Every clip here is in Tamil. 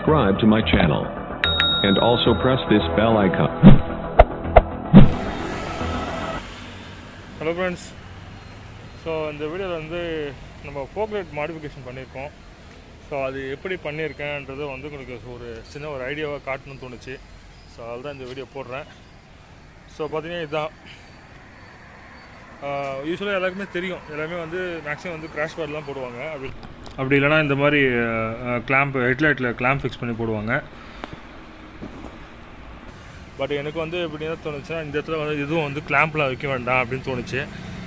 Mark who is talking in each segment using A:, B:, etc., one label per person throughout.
A: subscribe to my channel. And also press this bell icon.
B: Hello friends so இந்த வீடியோவில் வந்து நம்ம ஃபோக்லைட் மாடிஃபிகேஷன் பண்ணியிருக்கோம் ஸோ அது எப்படி பண்ணியிருக்கேன்றது வந்து உங்களுக்கு ஒரு சின்ன ஒரு ஐடியாவாக காட்டணும்னு தோணுச்சு ஸோ அதில் தான் இந்த வீடியோ போடுறேன் ஸோ பார்த்தீங்கன்னா இதுதான் யூஸ்வலாக எல்லாருக்குமே தெரியும் எல்லாமே வந்து மேக்ஸிமம் வந்து கிராஷ் பார்லாம் போடுவாங்க அப்படி அப்படி இல்லைனா இந்த மாதிரி கிளாம்ப் ஹெட்லைட்டில் கிளாம்ப் ஃபிக்ஸ் பண்ணி போடுவாங்க பட் எனக்கு வந்து எப்படி என்ன தோணுச்சுன்னா இந்த இடத்துல வந்து இதுவும் வந்து கிளாம்ப்லாம் வைக்க வேண்டாம் அப்படின்னு தோணுச்சு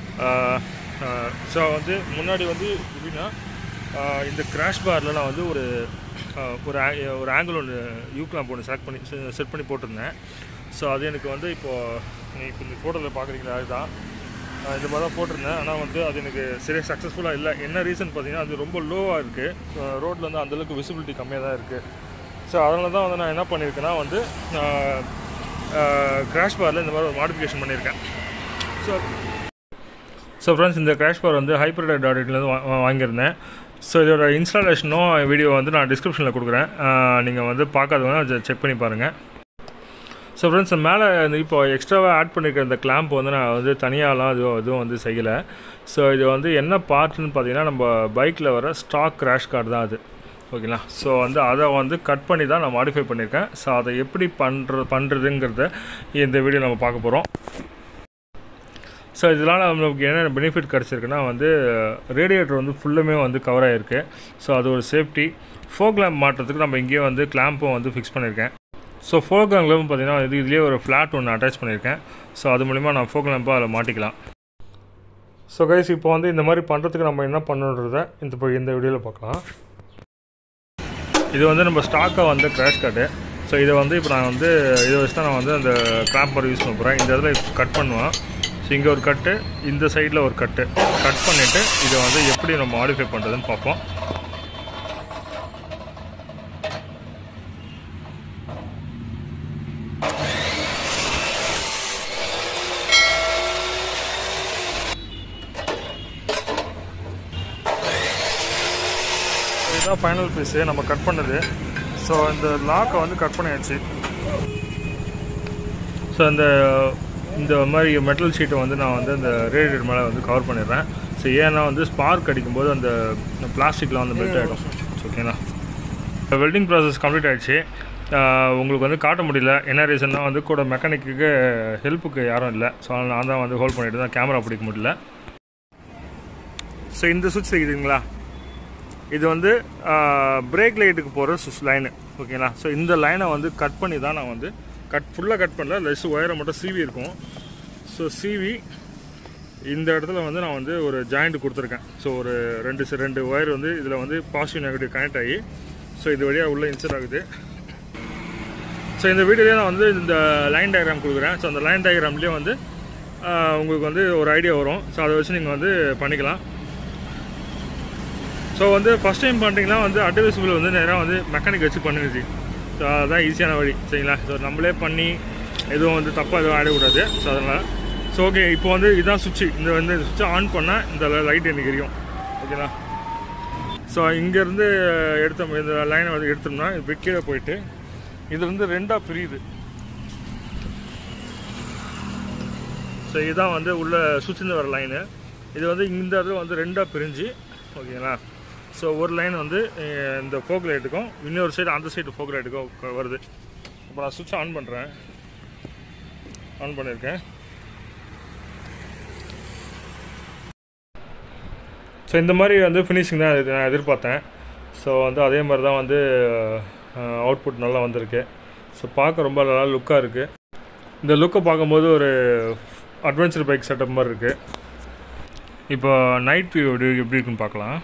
B: ஸோ வந்து முன்னாடி வந்து எப்படின்னா ஆஹ் இந்த கிராஷ் பாரில் நான் வந்து ஒரு ஆஹ் ஒரு ஆ- ஒரு ஆங்கிள் ஒன்று யூ கிளாம்ப் ஒன்று செலக்ட் பண்ணி செட் பண்ணி போட்டிருந்தேன் ஸோ அது எனக்கு வந்து இப்போது நீ இப்போ இந்த ஃபோட்டோவில் பார்க்குறீங்களா அதுதான் ஆஹ் இந்த மாதிரி தான் போட்டிருந்தேன் ஆனால் வந்து அது எனக்கு சரியாக சக்ஸஸ்ஃபுல்லாக இல்லை என்ன ரீசன் பார்த்தீங்கன்னா அது ரொம்ப லோவாக இருக்குது ரோட்டில் வந்து அந்தளவுக்கு விசிபிலிட்டி கம்மியாக தான் இருக்குது ஸோ அதனால தான் வந்து நான் என்ன பண்ணியிருக்கேன்னா வந்து கிராஷ் பாரில் இந்த மாதிரி ஒரு மாடிஃபிகேஷன் பண்ணியிருக்கேன் ஸோ ஸோ ஃப்ரெண்ட்ஸ் இந்த கிராஷ் பார் வந்து ஹைப்ரிட் டாட் இட்லேருந்து வாங்கியிருந்தேன் ஸோ இதோட இன்ஸ்டாலேஷனும் வீடியோ வந்து நான் டிஸ்கிரிப்ஷனில் கொடுக்குறேன் நீங்கள் வந்து பார்க்காதவங்க செக் பண்ணி பாருங்கள் ஸோ ஃப்ரெண்ட்ஸ் மேலே இந்த இப்போ எக்ஸ்ட்ராவாக ஆட் பண்ணியிருக்க இந்த கிளாம்ப் வந்து நான் வந்து தனியாலாம் இதுவும் இதுவும் வந்து செய்யலை ஸோ இது வந்து என்ன பார்ட்னு பார்த்தீங்கன்னா நம்ம பைக்கில் வர ஸ்டாக் கிராஷ் கார்டு தான் அது ஓகேங்களா ஸோ வந்து அதை வந்து கட் பண்ணி தான் நான் மாடிஃபை பண்ணியிருக்கேன் ஸோ அதை எப்படி பண்ணுற பண்ணுறதுங்கிறத இந்த வீடியோ நம்ம பார்க்க போகிறோம் ஸோ இதனால் நம்மளுக்கு என்ன பெனிஃபிட் கிடச்சிருக்குன்னா வந்து ரேடியேட்டர் வந்து ஃபுல்லுமே வந்து கவர் ஆகிருக்கு ஸோ அது ஒரு சேஃப்டி ஃபோக் லேம்ப் மாட்டுறதுக்கு நம்ம இங்கேயே வந்து கிளாம்பும் வந்து ஃபிக்ஸ் பண்ணியிருக்கேன் ஸோ ஃபோக் லேம்பும் பார்த்தீங்கன்னா இது இதுலேயே ஒரு ஃப்ளாட் ஒன்று அட்டாச் பண்ணியிருக்கேன் ஸோ அது மூலிமா நான் ஃபோக் லேம்பை அதில் மாட்டிக்கலாம் ஸோ கைஸ் இப்போ வந்து இந்த மாதிரி பண்ணுறதுக்கு நம்ம என்ன பண்ணுன்றத இந்த இப்போ இந்த வீடியோவில் பார்க்கலாம் இது வந்து நம்ம ஸ்டாக்காக வந்து கிராஷ் கார்டு ஸோ இதை வந்து இப்போ நான் வந்து இதை வச்சு தான் நான் வந்து அந்த கிளாம்ப் மாதிரி யூஸ் பண்ண போகிறேன் இந்த இதில் கட் பண்ணுவேன் ஸோ இங்கே ஒரு கட்டு இந்த சைடில் ஒரு கட்டு கட் பண்ணிவிட்டு இதை வந்து எப்படி நம்ம மாடிஃபை பண்ணுறதுன்னு பார்ப்போம் இதுதான் ஃபைனல் பீஸு நம்ம கட் பண்ணது ஸோ இந்த லாக்கை வந்து கட் பண்ணியாச்சு ஸோ இந்த இந்த மாதிரி மெட்டல் ஷீட்டை வந்து நான் வந்து அந்த ரேடியேட்டர் மேலே வந்து கவர் பண்ணிடுறேன் ஸோ ஏன்னா வந்து ஸ்பார்க் அடிக்கும்போது அந்த பிளாஸ்டிக்கில் வந்து மெல்ட் ஆகிடும் ஓகேங்களா வெல்டிங் ப்ராசஸ் கம்ப்ளீட் ஆகிடுச்சு உங்களுக்கு வந்து காட்ட முடியல என்ன ரீசன்னா வந்து கூட மெக்கானிக்கு ஹெல்ப்புக்கு யாரும் இல்லை ஸோ நான் தான் வந்து ஹோல்ட் பண்ணிட்டு தான் கேமரா பிடிக்க முடியல ஸோ இந்த சுவிட்ச் தெரியுதுங்களா இது வந்து பிரேக் லைட்டுக்கு போகிற சுவிட்ச் லைனு ஓகேங்களா ஸோ இந்த லைனை வந்து கட் பண்ணி தான் நான் வந்து கட் ஃபுல்லாக கட் பண்ணல லெஸ் ஒயரை மட்டும் சிவி இருக்கும் ஸோ சிவி இந்த இடத்துல வந்து நான் வந்து ஒரு ஜாயிண்ட் கொடுத்துருக்கேன் ஸோ ஒரு ரெண்டு சி- ரெண்டு ஒயர் வந்து இதில் வந்து பாசிட்டிவ் நெகட்டிவ் கனெக்ட் ஆகி ஸோ இது வழியாக உள்ளே இன்சர்ட் ஆகுது ஸோ இந்த வீடியோலேயே நான் வந்து இந்த லைன் டயக்ராம் கொடுக்குறேன் ஸோ அந்த லைன் டயக்ராம்லேயே வந்து ஆஹ், உங்களுக்கு வந்து ஒரு ஐடியா வரும் ஸோ அதை வச்சு நீங்கள் வந்து பண்ணிக்கலாம் ஸோ வந்து ஃபஸ்ட் டைம் பண்ணுறீங்கன்னா வந்து அட்வைசபிள் வந்து நேராக வந்து மெக்கானிக் வச்சு பண்ணுங்க ஸோ அதுதான் ஈஸியான வழி சரிங்களா ஸோ நம்மளே பண்ணி எதுவும் வந்து தப்பாக எதுவும் ஆடக்கூடாது ஸோ அதனால் ஸோ ஓகே இப்போ வந்து இதுதான் சுவிட்சு இந்த வந்து சுவிட்சை ஆன் பண்ணால் இந்த லைட் எனக்கு எரியும் ஓகேங்களா ஸோ இங்கேருந்து எடுத்த இந்த லைனை வந்து எடுத்தோம்னா இப்போ கீழே போயிட்டு இது வந்து ரெண்டாக பிரியுது ஸோ இதுதான் வந்து உள்ள சுவிட்சில் வர லைனு இது வந்து இந்த இடத்துல வந்து ரெண்டாக பிரிஞ்சு ஓகேங்களா ஸோ ஒரு லைன் வந்து அஹ், இந்த ஃபோக் லைட்டுக்கும் இன்னொரு சைடு அந்த சைடு ஃபோக் லைட்டுக்கும் க- வருது இப்போ நான் சுவிட்ச் ஆன் பண்ணுறேன் ஆன் பண்ணியிருக்கேன் ஸோ இந்த மாதிரி வந்து ஃபினிஷிங் தான் இது நான் எதிர்பார்த்தேன் ஸோ வந்து அதே மாதிரி தான் வந்து அவுட்புட் நல்லா வந்திருக்கு ஸோ பார்க்க ரொம்ப நல்லா லுக்காக இருக்குது இந்த லுக்கை பார்க்கும்போது ஒரு அட்வென்ச்சர் பைக் செட்டப் மாதிரி இருக்குது இப்போ நைட் வியூ எப்படி எப்படி இருக்குன்னு பார்க்கலாம்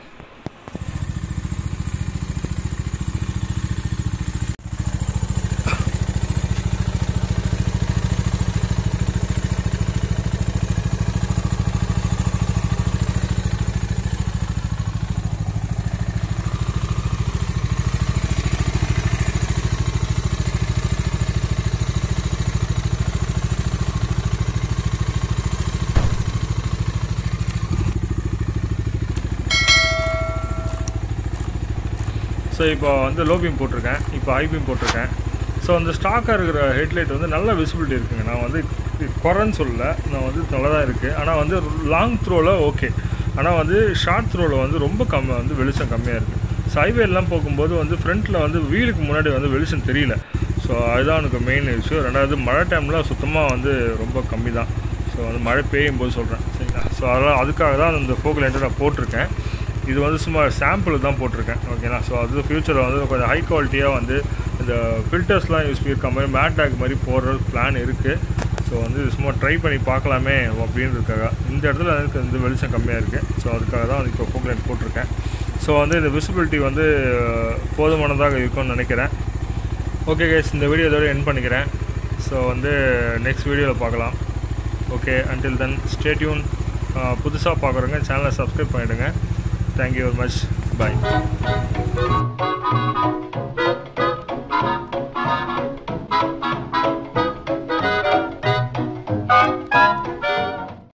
B: ஸோ இப்போ வந்து லோ பீம் போட்டிருக்கேன் இப்போ ஹை பீம் போட்டிருக்கேன் ஸோ அந்த ஸ்டாக்காக இருக்கிற ஹெட்லைட் வந்து நல்ல விசிபிலிட்டி இருக்குங்க நான் வந்து குறைன்னு சொல்லல நான் வந்து நல்லா தான் இருக்குது ஆனால் வந்து லாங் த்ரோவில் ஓகே ஆனால் வந்து ஷார்ட் த்ரோவில் வந்து ரொம்ப கம்மி வந்து வெளிச்சம் கம்மியாக இருக்குது ஸோ ஹைவேலாம் போகும்போது வந்து ஃப்ரண்ட்டில் வந்து வீலுக்கு முன்னாடி வந்து வெளிச்சம் தெரியல ஸோ அதுதான் எனக்கு மெயின் விஷயம் ரெண்டாவது மழை டைமில் சுத்தமாக வந்து ரொம்ப கம்மி தான் ஸோ வந்து மழை பெய்யும் போது சொல்கிறேன் சரிங்களா ஸோ அதெல்லாம் அதுக்காக தான் இந்த ஃபோக் லைட்டை நான் போட்டிருக்கேன் இது வந்து சும்மா சாம்பிள் தான் போட்டிருக்கேன் ஓகேங்களா ஸோ அது ஃப்யூச்சரில் வந்து கொஞ்சம் ஹை குவாலிட்டியாக வந்து இந்த ஃபில்டர்ஸ்லாம் யூஸ் பண்ணியிருக்க மாதிரி மேட்டாக் மாதிரி போடுற பிளான் இருக்குது ஸோ வந்து இது சும்மா ட்ரை பண்ணி பார்க்கலாமே அப்படின்றதுக்காக இந்த இடத்துல எனக்கு இந்த வெளிச்சம் கம்மியாக இருக்குது ஸோ அதுக்காக தான் வந்து இப்போ ஃபோக் லைட் போட்டிருக்கேன் ஸோ வந்து இந்த விசிபிலிட்டி வந்து போதுமானதாக இருக்கும்னு நினைக்கிறேன் ஓகே கைஸ் இந்த வீடியோ இதோட என் பண்ணிக்கிறேன் ஸோ வந்து நெக்ஸ்ட் வீடியோவில் பார்க்கலாம் ஓகே அன்டில் தென் ஸ்டேட்யூன் புதுசாக பார்க்குறவங்க சேனலை சப்ஸ்கிரைப் பண்ணிவிடுங்க தேங்க்யூ வெரி மச் பாய்